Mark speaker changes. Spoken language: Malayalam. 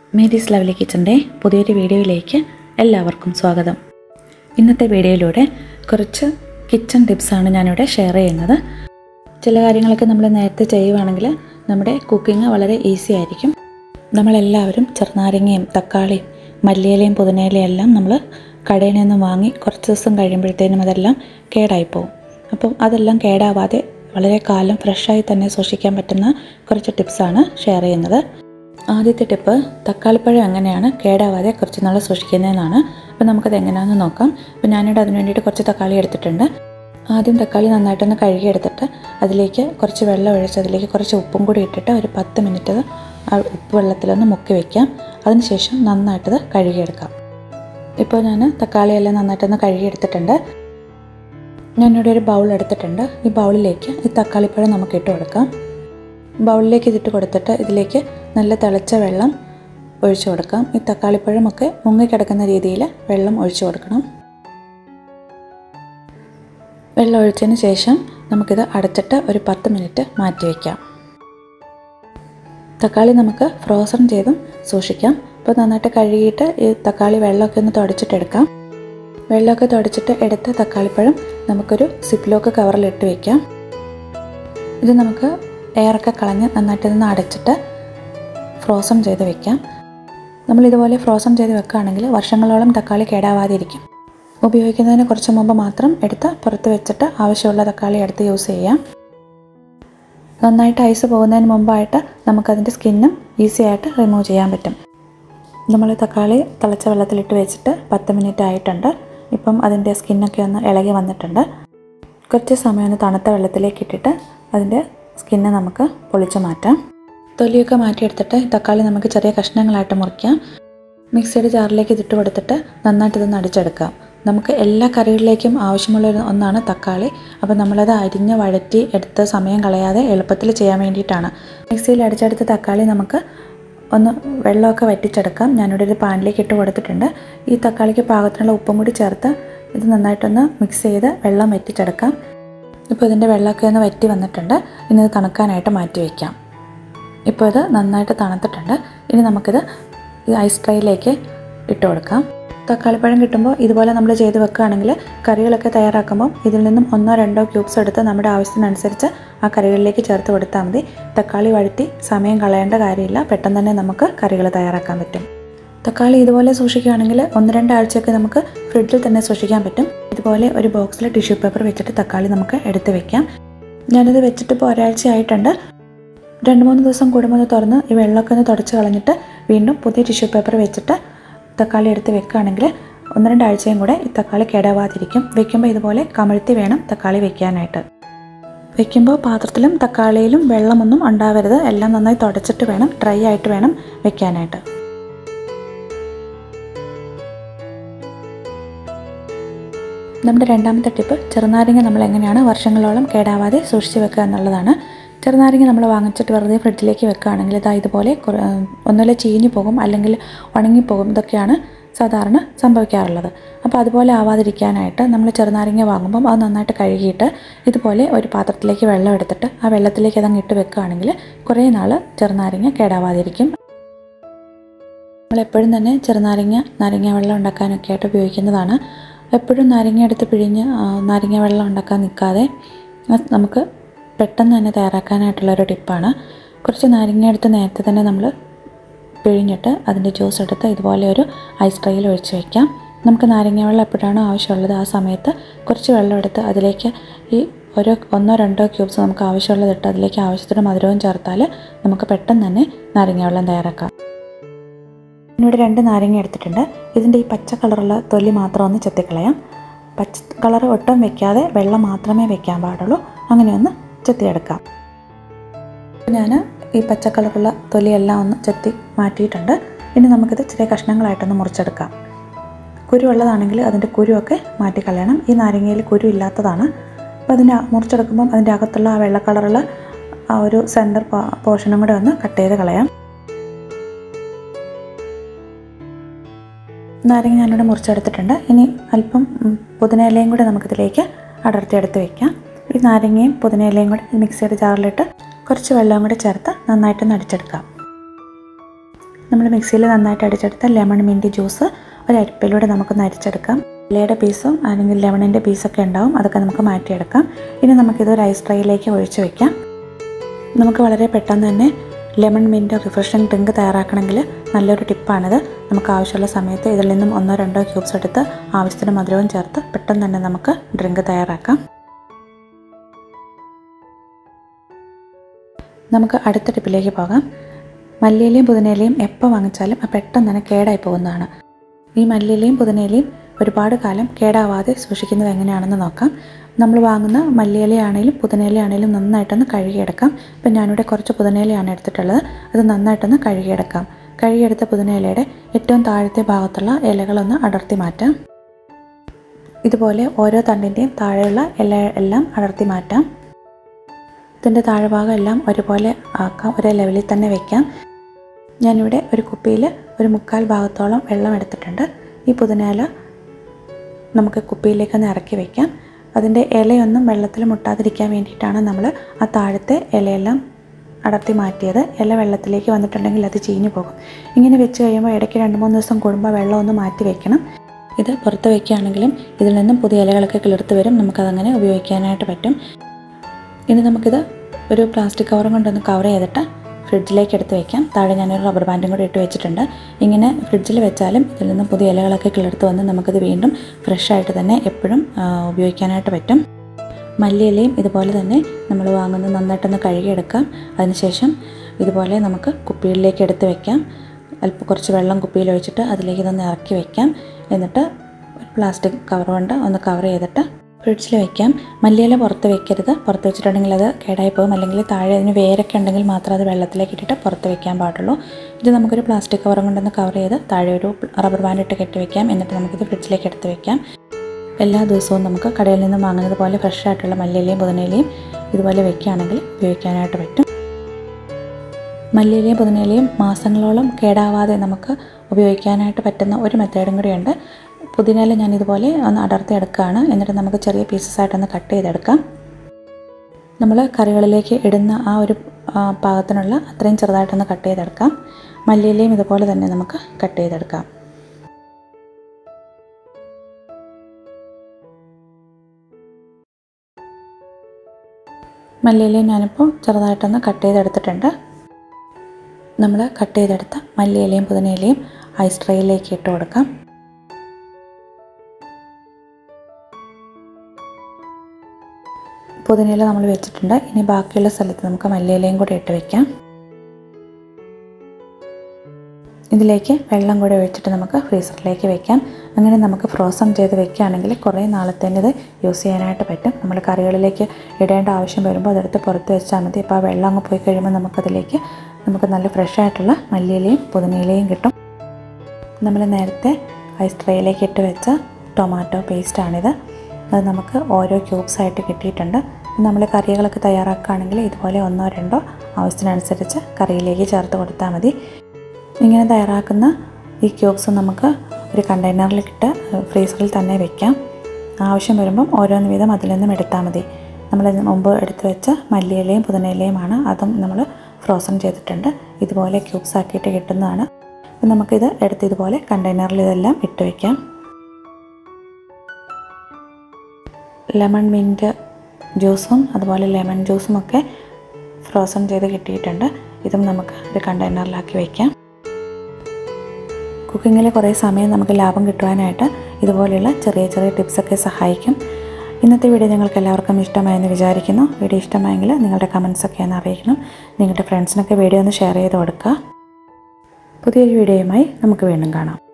Speaker 1: മേരീസ് ലവ്ലി കിച്ചൻ്റെ പുതിയൊരു വീഡിയോയിലേക്ക് എല്ലാവർക്കും സ്വാഗതം ഇന്നത്തെ വീഡിയോയിലൂടെ കുറച്ച് കിച്ചൺ ടിപ്സാണ് ഞാനിവിടെ ഷെയർ ചെയ്യുന്നത് ചില കാര്യങ്ങളൊക്കെ നമ്മൾ നേരത്തെ ചെയ്യുവാണെങ്കിൽ നമ്മുടെ കുക്കിംഗ് വളരെ ഈസി ആയിരിക്കും നമ്മളെല്ലാവരും ചെറുനാരങ്ങയും തക്കാളിയും മല്ലിയിലയും പുതിനയിലയും എല്ലാം നമ്മൾ കടയിൽ നിന്ന് വാങ്ങി കുറച്ച് ദിവസം കഴിയുമ്പോഴത്തേനും അതെല്ലാം കേടായിപ്പോവും അപ്പം അതെല്ലാം കേടാവാതെ വളരെ കാലം ഫ്രഷായി തന്നെ സൂക്ഷിക്കാൻ പറ്റുന്ന കുറച്ച് ടിപ്സാണ് ഷെയർ ചെയ്യുന്നത് ആദ്യത്തെ ടിപ്പ് തക്കാളിപ്പഴം എങ്ങനെയാണ് കേടാവാതെ കുറച്ച് നാൾ സൂക്ഷിക്കുന്നതെന്നാണ് അപ്പോൾ നമുക്കത് എങ്ങനെയാണെന്ന് നോക്കാം അപ്പോൾ ഞാനിവിടെ അതിന് വേണ്ടിയിട്ട് കുറച്ച് തക്കാളി എടുത്തിട്ടുണ്ട് ആദ്യം തക്കാളി നന്നായിട്ടൊന്ന് കഴുകിയെടുത്തിട്ട് അതിലേക്ക് കുറച്ച് വെള്ളം ഒഴിച്ച് അതിലേക്ക് കുറച്ച് ഉപ്പും കൂടി ഇട്ടിട്ട് ഒരു പത്ത് മിനിറ്റ് ആ ഉപ്പ് വെള്ളത്തിലൊന്ന് മുക്കി വയ്ക്കാം അതിനുശേഷം നന്നായിട്ടത് കഴുകിയെടുക്കാം ഇപ്പോൾ ഞാൻ തക്കാളിയെല്ലാം നന്നായിട്ടൊന്ന് കഴുകിയെടുത്തിട്ടുണ്ട് ഞാനിവിടെ ഒരു ബൗൾ എടുത്തിട്ടുണ്ട് ഈ ബൗളിലേക്ക് ഈ തക്കാളിപ്പഴം നമുക്ക് ഇട്ട് കൊടുക്കാം ബൗളിലേക്ക് ഇതിട്ട് കൊടുത്തിട്ട് ഇതിലേക്ക് നല്ല തിളച്ച വെള്ളം ഒഴിച്ചു കൊടുക്കാം ഈ തക്കാളിപ്പഴമൊക്കെ മുങ്ങിക്കിടക്കുന്ന രീതിയിൽ വെള്ളം ഒഴിച്ചു കൊടുക്കണം വെള്ളം ഒഴിച്ചതിന് ശേഷം നമുക്കിത് അടച്ചിട്ട് ഒരു പത്ത് മിനിറ്റ് മാറ്റി വയ്ക്കാം തക്കാളി നമുക്ക് ഫ്രോസൺ ചെയ്തും സൂക്ഷിക്കാം അപ്പോൾ നന്നായിട്ട് കഴുകിയിട്ട് ഈ തക്കാളി വെള്ളമൊക്കെ ഒന്ന് തുടച്ചിട്ടെടുക്കാം വെള്ളമൊക്കെ തുടച്ചിട്ട് എടുത്ത തക്കാളിപ്പഴം നമുക്കൊരു സിപ്ലോക്ക് കവറിലിട്ട് വയ്ക്കാം ഇത് നമുക്ക് എയറൊക്കെ കളഞ്ഞ് നന്നായിട്ട് നിന്ന് അടച്ചിട്ട് ഫ്രോസൺ ചെയ്ത് വെക്കാം നമ്മൾ ഇതുപോലെ ഫ്രോസൺ ചെയ്ത് വെക്കുകയാണെങ്കിൽ വർഷങ്ങളോളം തക്കാളി കേടാവാതിരിക്കും ഉപയോഗിക്കുന്നതിന് കുറച്ച് മുമ്പ് മാത്രം എടുത്ത് പുറത്ത് വെച്ചിട്ട് ആവശ്യമുള്ള തക്കാളി എടുത്ത് യൂസ് ചെയ്യാം നന്നായിട്ട് ഐസ് പോകുന്നതിന് മുമ്പായിട്ട് നമുക്കതിൻ്റെ സ്കിന്നും ഈസി ആയിട്ട് റിമൂവ് ചെയ്യാൻ പറ്റും നമ്മൾ തക്കാളി തിളച്ച വെള്ളത്തിലിട്ട് വെച്ചിട്ട് പത്ത് മിനിറ്റ് ആയിട്ടുണ്ട് ഇപ്പം അതിൻ്റെ സ്കിന്നൊക്കെ ഒന്ന് ഇളകി വന്നിട്ടുണ്ട് കുറച്ച് സമയം ഒന്ന് തണുത്ത വെള്ളത്തിലേക്ക് ഇട്ടിട്ട് അതിൻ്റെ സ്കിന്ന് നമുക്ക് പൊളിച്ച് മാറ്റാം തൊലിയൊക്കെ മാറ്റിയെടുത്തിട്ട് തക്കാളി നമുക്ക് ചെറിയ കഷ്ണങ്ങളായിട്ട് മുറിക്കാം മിക്സിയുടെ ജാറിലേക്ക് ഇതിട്ട് കൊടുത്തിട്ട് നന്നായിട്ട് ഇതൊന്ന് അടിച്ചെടുക്കാം നമുക്ക് എല്ലാ കറികളിലേക്കും ആവശ്യമുള്ള ഒരു ഒന്നാണ് തക്കാളി അപ്പോൾ നമ്മളത് അരിഞ്ഞ് വഴറ്റി എടുത്ത് സമയം കളയാതെ എളുപ്പത്തിൽ ചെയ്യാൻ വേണ്ടിയിട്ടാണ് മിക്സിയിൽ അടിച്ചെടുത്ത തക്കാളി നമുക്ക് ഒന്ന് വെള്ളമൊക്കെ വറ്റിച്ചെടുക്കാം ഞാനിവിടെ ഒരു പാനിലേക്ക് ഇട്ട് കൊടുത്തിട്ടുണ്ട് ഈ തക്കാളിക്ക് പാകത്തിനുള്ള ഉപ്പും കൂടി ചേർത്ത് ഇത് നന്നായിട്ടൊന്ന് മിക്സ് ചെയ്ത് വെള്ളം വറ്റിച്ചെടുക്കാം ഇപ്പോൾ ഇതിൻ്റെ വെള്ളമൊക്കെ ഒന്ന് വറ്റി വന്നിട്ടുണ്ട് ഇനി ഇത് തണുക്കാനായിട്ട് മാറ്റി വയ്ക്കാം ഇപ്പോൾ ഇത് നന്നായിട്ട് തണുത്തിട്ടുണ്ട് ഇനി നമുക്കിത് ഈ ഐസ് ട്രൈയിലേക്ക് ഇട്ട് കൊടുക്കാം തക്കാളിപ്പഴം കിട്ടുമ്പോൾ ഇതുപോലെ നമ്മൾ ചെയ്ത് വെക്കുകയാണെങ്കിൽ കറികളൊക്കെ തയ്യാറാക്കുമ്പോൾ ഇതിൽ നിന്നും ഒന്നോ രണ്ടോ ക്യൂബ്സ് എടുത്ത് നമ്മുടെ ആവശ്യത്തിനനുസരിച്ച് ആ കറികളിലേക്ക് ചേർത്ത് കൊടുത്താൽ മതി തക്കാളി വഴറ്റി സമയം കളയേണ്ട കാര്യമില്ല പെട്ടെന്ന് തന്നെ നമുക്ക് കറികൾ തയ്യാറാക്കാൻ പറ്റും തക്കാളി ഇതുപോലെ സൂക്ഷിക്കുകയാണെങ്കിൽ ഒന്ന് രണ്ടാഴ്ചയൊക്കെ നമുക്ക് ഫ്രിഡ്ജിൽ തന്നെ സൂക്ഷിക്കാൻ പറ്റും ഇതുപോലെ ഒരു ബോക്സിൽ ടിഷ്യൂ പേപ്പർ വെച്ചിട്ട് തക്കാളി നമുക്ക് എടുത്ത് വെക്കാം ഞാനിത് വെച്ചിട്ട് ഇപ്പോൾ ഒരാഴ്ച ആയിട്ടുണ്ട് രണ്ട് മൂന്ന് ദിവസം കൂടുമ്പോൾ ഒന്ന് തുറന്ന് ഈ വെള്ളമൊക്കെ ഒന്ന് തുടച്ച് കളഞ്ഞിട്ട് വീണ്ടും പുതിയ ടിഷ്യൂ പേപ്പർ വെച്ചിട്ട് തക്കാളി എടുത്ത് വെക്കുകയാണെങ്കിൽ ഒന്ന് രണ്ടാഴ്ചയും കൂടെ ഈ തക്കാളി കേടാവാതിരിക്കും വെക്കുമ്പോൾ ഇതുപോലെ കമഴ്ത്തി വേണം തക്കാളി വെക്കാനായിട്ട് വെക്കുമ്പോൾ പാത്രത്തിലും തക്കാളിയിലും വെള്ളമൊന്നും ഉണ്ടാവരുത് എല്ലാം നന്നായി തുടച്ചിട്ട് വേണം ഡ്രൈ ആയിട്ട് വേണം വെക്കാനായിട്ട് നമ്മുടെ രണ്ടാമത്തെ ടിപ്പ് ചെറുനാരങ്ങ നമ്മൾ എങ്ങനെയാണ് വർഷങ്ങളോളം കേടാവാതെ സൂക്ഷിച്ച് വെക്കുക എന്നുള്ളതാണ് ചെറുനാരങ്ങ നമ്മൾ വാങ്ങിച്ചിട്ട് വെറുതെ ഫ്രിഡ്ജിലേക്ക് വെക്കുകയാണെങ്കിൽ ഇതാ ഇതുപോലെ ഒന്നുമില്ല ചീഞ്ഞു പോകും അല്ലെങ്കിൽ ഉണങ്ങിപ്പോകും ഇതൊക്കെയാണ് സാധാരണ സംഭവിക്കാറുള്ളത് അപ്പോൾ അതുപോലെ ആവാതിരിക്കാനായിട്ട് നമ്മൾ ചെറുനാരങ്ങ വാങ്ങുമ്പം അത് നന്നായിട്ട് കഴുകിയിട്ട് ഇതുപോലെ ഒരു പാത്രത്തിലേക്ക് വെള്ളം എടുത്തിട്ട് ആ വെള്ളത്തിലേക്ക് അതങ്ങ് ഇട്ട് വെക്കുകയാണെങ്കിൽ കുറേ നാൾ ചെറുനാരങ്ങ കേടാവാതിരിക്കും നമ്മളെപ്പോഴും തന്നെ ചെറുനാരങ്ങ നാരങ്ങ വെള്ളം ഉണ്ടാക്കാനൊക്കെ ആയിട്ട് ഉപയോഗിക്കുന്നതാണ് എപ്പോഴും നാരങ്ങ എടുത്ത് പിഴിഞ്ഞ് നാരങ്ങ വെള്ളം ഉണ്ടാക്കാൻ നിൽക്കാതെ നമുക്ക് പെട്ടെന്ന് തന്നെ തയ്യാറാക്കാനായിട്ടുള്ളൊരു ടിപ്പാണ് കുറച്ച് നാരങ്ങ എടുത്ത് നേരത്തെ തന്നെ നമ്മൾ പിഴിഞ്ഞിട്ട് അതിൻ്റെ ജ്യൂസ് എടുത്ത് ഇതുപോലെ ഒരു ഐസ് ട്രേയിൽ ഒഴിച്ച് വയ്ക്കാം നമുക്ക് നാരങ്ങ വെള്ളം എപ്പോഴാണോ ആവശ്യമുള്ളത് ആ സമയത്ത് കുറച്ച് വെള്ളം എടുത്ത് അതിലേക്ക് ഈ ഓരോ ഒന്നോ രണ്ടോ ക്യൂബ്സ് നമുക്ക് ആവശ്യമുള്ളത് ഇട്ട് അതിലേക്ക് ആവശ്യത്തിന് മധുരവും ചേർത്താൽ നമുക്ക് പെട്ടെന്ന് തന്നെ നാരങ്ങ വെള്ളം തയ്യാറാക്കാം ഇവിടെ രണ്ട് നാരങ്ങ എടുത്തിട്ടുണ്ട് ഇതിൻ്റെ ഈ പച്ച കളറുള്ള തൊലി മാത്രം ഒന്ന് ചെത്തിക്കളയാം പച്ച കളർ ഒട്ടും വെക്കാതെ വെള്ളം മാത്രമേ വെക്കാൻ പാടുള്ളൂ അങ്ങനെ ഒന്ന് ചെത്തിയെടുക്കാം ഞാൻ ഈ പച്ച കളറുള്ള തൊലിയെല്ലാം ഒന്ന് ചെത്തി മാറ്റിയിട്ടുണ്ട് ഇനി നമുക്കിത് ചെറിയ കഷ്ണങ്ങളായിട്ടൊന്ന് മുറിച്ചെടുക്കാം കുരു ഉള്ളതാണെങ്കിൽ അതിൻ്റെ കുരുവൊക്കെ മാറ്റിക്കളയണം ഈ നാരങ്ങയിൽ കുരു ഇല്ലാത്തതാണ് അപ്പോൾ അതിനെ മുറിച്ചെടുക്കുമ്പം അതിൻ്റെ അകത്തുള്ള ആ വെള്ള കളറുള്ള ആ ഒരു സെൻറ്റർ പോർഷനും കൂടെ ഒന്ന് കട്ട് ചെയ്ത് കളയാം നാരങ്ങ ഞാനിവിടെ മുറിച്ചെടുത്തിട്ടുണ്ട് ഇനി അല്പം പുതിനയിലയും കൂടെ നമുക്കിതിലേക്ക് അടർത്തിയെടുത്ത് വെക്കാം ഈ നാരങ്ങയും പുതിനയിലയും കൂടെ മിക്സിയുടെ ജാറിലിട്ട് കുറച്ച് വെള്ളവും കൂടെ ചേർത്ത് നന്നായിട്ടൊന്ന് അടിച്ചെടുക്കാം നമ്മൾ മിക്സിയിൽ നന്നായിട്ട് അടിച്ചെടുത്ത ലെമൺ മിൻറ്റ് ജ്യൂസ് ഒരു അരിപ്പയിലൂടെ നമുക്കൊന്ന് അരിച്ചെടുക്കാം ഇലയുടെ പീസും അല്ലെങ്കിൽ ലെമണിൻ്റെ പീസൊക്കെ ഉണ്ടാവും അതൊക്കെ നമുക്ക് മാറ്റിയെടുക്കാം ഇനി നമുക്കിത് ഒരു ഐസ് ട്രേയിലേക്ക് ഒഴിച്ച് വെക്കാം നമുക്ക് വളരെ പെട്ടെന്ന് തന്നെ ലെമൺ മിൻറ്റ് റിഫ്രഷിംഗ് ഡ്രിങ്ക് തയ്യാറാക്കണമെങ്കിൽ നല്ലൊരു ടിപ്പാണിത് നമുക്ക് ആവശ്യമുള്ള സമയത്ത് ഇതിൽ നിന്നും ഒന്നോ രണ്ടോ ക്യൂബ്സ് എടുത്ത് ആവശ്യത്തിന് മധുരവും ചേർത്ത് പെട്ടെന്ന് തന്നെ നമുക്ക് ഡ്രിങ്ക് തയ്യാറാക്കാം നമുക്ക് അടുത്ത ടിപ്പിലേക്ക് പോകാം മല്ലിയിലയും പുതിനയിലയും എപ്പോൾ വാങ്ങിച്ചാലും അത് പെട്ടെന്ന് തന്നെ കേടായി പോകുന്നതാണ് ഈ മല്ലിയിലയും പുതിനയിലയും ഒരുപാട് കാലം കേടാവാതെ സൂക്ഷിക്കുന്നത് എങ്ങനെയാണെന്ന് നോക്കാം നമ്മൾ വാങ്ങുന്ന മല്ലിയിലയാണേലും പുതിനയിലയാണേലും നന്നായിട്ടൊന്ന് കഴുകിയെടുക്കാം ഇപ്പം ഞാനിവിടെ കുറച്ച് പുതിനയിലയാണ് എടുത്തിട്ടുള്ളത് അത് നന്നായിട്ടൊന്ന് കഴുകിയെടുക്കാം കഴുകിയെടുത്ത പുതിനയിലയുടെ ഏറ്റവും താഴത്തെ ഭാഗത്തുള്ള ഇലകളൊന്ന് അടർത്തി മാറ്റാം ഇതുപോലെ ഓരോ തണ്ടിൻ്റെയും താഴെയുള്ള ഇല എല്ലാം അടർത്തി മാറ്റാം ഇതിൻ്റെ താഴെഭാഗം എല്ലാം ഒരുപോലെ ആക്കാം ഒരേ ലെവലിൽ തന്നെ വെക്കാം ഞാനിവിടെ ഒരു കുപ്പിയിൽ ഒരു മുക്കാൽ ഭാഗത്തോളം വെള്ളം എടുത്തിട്ടുണ്ട് ഈ പുതിനയില നമുക്ക് കുപ്പിയിലേക്കൊന്ന് ഇറക്കി വെക്കാം അതിൻ്റെ ഇലയൊന്നും വെള്ളത്തിൽ മുട്ടാതിരിക്കാൻ വേണ്ടിയിട്ടാണ് നമ്മൾ ആ താഴത്തെ ഇലയെല്ലാം അടർത്തി മാറ്റിയത് ഇല വെള്ളത്തിലേക്ക് വന്നിട്ടുണ്ടെങ്കിൽ അത് ചീഞ്ഞു പോകും ഇങ്ങനെ വെച്ച് കഴിയുമ്പോൾ ഇടയ്ക്ക് രണ്ട് മൂന്ന് ദിവസം കൂടുമ്പോൾ വെള്ളം ഒന്ന് മാറ്റി വെക്കണം ഇത് പുറത്ത് വയ്ക്കുകയാണെങ്കിലും ഇതിൽ നിന്നും പുതിയ ഇലകളൊക്കെ കിളിർത്ത് വരും നമുക്കതങ്ങനെ ഉപയോഗിക്കാനായിട്ട് പറ്റും ഇനി നമുക്കിത് ഒരു പ്ലാസ്റ്റിക് കവറും കൊണ്ടൊന്ന് കവർ ചെയ്തിട്ട് ഫ്രിഡ്ജിലേക്ക് എടുത്ത് വെക്കാം താഴെ ഞാനൊരു റബ്ബർ ബാൻഡും കൂടി ഇട്ട് വെച്ചിട്ടുണ്ട് ഇങ്ങനെ ഫ്രിഡ്ജിൽ വെച്ചാലും ഇതിൽ നിന്ന് പുതിയ ഇലകളൊക്കെ കിളിർത്ത് വന്ന് നമുക്കിത് വീണ്ടും ഫ്രഷ് ആയിട്ട് തന്നെ എപ്പോഴും ആ, ഉപയോഗിക്കാനായിട്ട് പറ്റും മല്ലിയിലയും ഇതുപോലെ തന്നെ നമ്മൾ വാങ്ങുന്നത് നന്നായിട്ടൊന്ന് കഴുകിയെടുക്കാം അതിനുശേഷം ഇതുപോലെ നമുക്ക് കുപ്പികളിലേക്ക് എടുത്ത് വെക്കാം അല്പം കുറച്ച് വെള്ളം കുപ്പിയിൽ ഒഴിച്ചിട്ട് അതിലേക്ക് ഇതൊന്ന് ഇറക്കി വെക്കാം എന്നിട്ട് ഒരു പ്ലാസ്റ്റിക് കവർ കൊണ്ട് ഒന്ന് കവർ ചെയ്തിട്ട് ഫ്രിഡ്ജിൽ വെക്കാം മല്ലിയില പുറത്ത് വെക്കരുത് പുറത്ത് വെച്ചിട്ടുണ്ടെങ്കിൽ അത് കേടായി പോകും അല്ലെങ്കിൽ താഴെ അതിന് വേരൊക്കെ ഉണ്ടെങ്കിൽ മാത്രം അത് വെള്ളത്തിലേക്ക് ഇട്ടിട്ട് പുറത്ത് വെക്കാൻ പാടുള്ളൂ ഇത് നമുക്കൊരു പ്ലാസ്റ്റിക് കവറും കൊണ്ടൊന്ന് കവർ ചെയ്ത് താഴെ ഒരു റബ്ബർ ബാൻഡ് ഇട്ട് കെട്ടി വെക്കാം എന്നിട്ട് നമുക്കിത് ഫ്രിഡ്ജിലേക്ക് എടുത്ത് വെക്കാം എല്ലാ ദിവസവും നമുക്ക് കടയിൽ നിന്ന് വാങ്ങുന്നത് പോലെ ഫ്രഷ് ആയിട്ടുള്ള മല്ലിയിലയും പുതിനയിലയും ഇതുപോലെ വെക്കുകയാണെങ്കിൽ ഉപയോഗിക്കാനായിട്ട് പറ്റും മല്ലിയിലയും പുതിനയിലയും മാസങ്ങളോളം കേടാവാതെ നമുക്ക് ഉപയോഗിക്കാനായിട്ട് പറ്റുന്ന ഒരു മെത്തേഡും കൂടിയുണ്ട് പുതിനയില ഞാൻ ഇതുപോലെ ഒന്ന് അടർത്തി എടുക്കുകയാണ് എന്നിട്ട് നമുക്ക് ചെറിയ പീസസ് ആയിട്ടൊന്ന് കട്ട് ചെയ്തെടുക്കാം നമ്മൾ കറികളിലേക്ക് ഇടുന്ന ആ ഒരു ആ, പാകത്തിനുള്ള അത്രയും ചെറുതായിട്ടൊന്ന് കട്ട് ചെയ്തെടുക്കാം മല്ലിയിലയും ഇതുപോലെ തന്നെ നമുക്ക് കട്ട് ചെയ്തെടുക്കാം മല്ലിയിലയും ഞാനിപ്പോൾ ചെറുതായിട്ടൊന്ന് കട്ട് ചെയ്തെടുത്തിട്ടുണ്ട് നമ്മൾ കട്ട് ചെയ്തെടുത്ത മല്ലിയിലയും പുതിനയിലയും ഐസ് ട്രേയിലേക്ക് ഇട്ട് കൊടുക്കാം പുതിനയില നമ്മൾ വെച്ചിട്ടുണ്ട് ഇനി ബാക്കിയുള്ള സ്ഥലത്ത് നമുക്ക് മല്ലിയിലയും കൂടി ഇട്ട് വെക്കാം ഇതിലേക്ക് വെള്ളം കൂടി ഒഴിച്ചിട്ട് നമുക്ക് ഫ്രീസറിലേക്ക് വെക്കാം അങ്ങനെ നമുക്ക് ഫ്രോസൺ ചെയ്ത് വെക്കുകയാണെങ്കിൽ കുറേ നാളത്തേന് ഇത് യൂസ് ചെയ്യാനായിട്ട് പറ്റും നമ്മൾ കറികളിലേക്ക് ഇടേണ്ട ആവശ്യം വരുമ്പോൾ അതെടുത്ത് പുറത്ത് വെച്ചാൽ മതി അപ്പോൾ ആ വെള്ളം അങ്ങ് പോയി കഴിയുമ്പോൾ നമുക്കതിലേക്ക് നമുക്ക് നല്ല ഫ്രഷ് ആയിട്ടുള്ള മല്ലിയിലയും പുതിനയിലയും കിട്ടും നമ്മൾ നേരത്തെ ഐസ് ട്രേയിലേക്ക് ഇട്ട് വെച്ച ടൊമാറ്റോ പേസ്റ്റാണിത് അത് നമുക്ക് ഓരോ ക്യൂബ്സ് ആയിട്ട് കിട്ടിയിട്ടുണ്ട് നമ്മൾ കറികളൊക്കെ തയ്യാറാക്കുകയാണെങ്കിൽ ഇതുപോലെ ഒന്നോ രണ്ടോ ആവശ്യത്തിനനുസരിച്ച് കറിയിലേക്ക് ചേർത്ത് കൊടുത്താൽ മതി ഇങ്ങനെ തയ്യാറാക്കുന്ന ഈ ക്യൂബ്സ് നമുക്ക് ഒരു കണ്ടെയ്നറിലിട്ട് ഫ്രീസറിൽ തന്നെ വെക്കാം ആവശ്യം വരുമ്പം ഓരോന്ന് വീതം അതിൽ നിന്നും എടുത്താൽ മതി നമ്മൾ ഇതിന് മുമ്പ് എടുത്തു വെച്ച മല്ലിയിലയും പുതിനയിലയുമാണ് അതും നമ്മൾ ഫ്രോസൺ ചെയ്തിട്ടുണ്ട് ഇതുപോലെ ക്യൂബ്സ് ആക്കിയിട്ട് കിട്ടുന്നതാണ് അപ്പം നമുക്കിത് എടുത്ത് ഇതുപോലെ കണ്ടെയ്നറിൽ ഇതെല്ലാം ഇട്ട് വയ്ക്കാം ലെമൺ മിൻറ്റ് ജ്യൂസും അതുപോലെ ലെമൺ ജ്യൂസും ഒക്കെ ഫ്രോസൺ ചെയ്ത് കിട്ടിയിട്ടുണ്ട് ഇതും നമുക്ക് ഒരു കണ്ടെയ്നറിലാക്കി വയ്ക്കാം കുക്കിങ്ങിൽ കുറേ സമയം നമുക്ക് ലാഭം കിട്ടുവാനായിട്ട് ഇതുപോലെയുള്ള ചെറിയ ചെറിയ ടിപ്സൊക്കെ സഹായിക്കും ഇന്നത്തെ വീഡിയോ നിങ്ങൾക്ക് എല്ലാവർക്കും ഇഷ്ടമായെന്ന് വിചാരിക്കുന്നു വീഡിയോ ഇഷ്ടമായെങ്കിൽ നിങ്ങളുടെ കമൻസൊക്കെ ഒന്ന് അറിയിക്കണം നിങ്ങളുടെ ഫ്രണ്ട്സിനൊക്കെ വീഡിയോ ഒന്ന് ഷെയർ ചെയ്ത് കൊടുക്കുക പുതിയൊരു വീഡിയോയുമായി നമുക്ക് വീണ്ടും കാണാം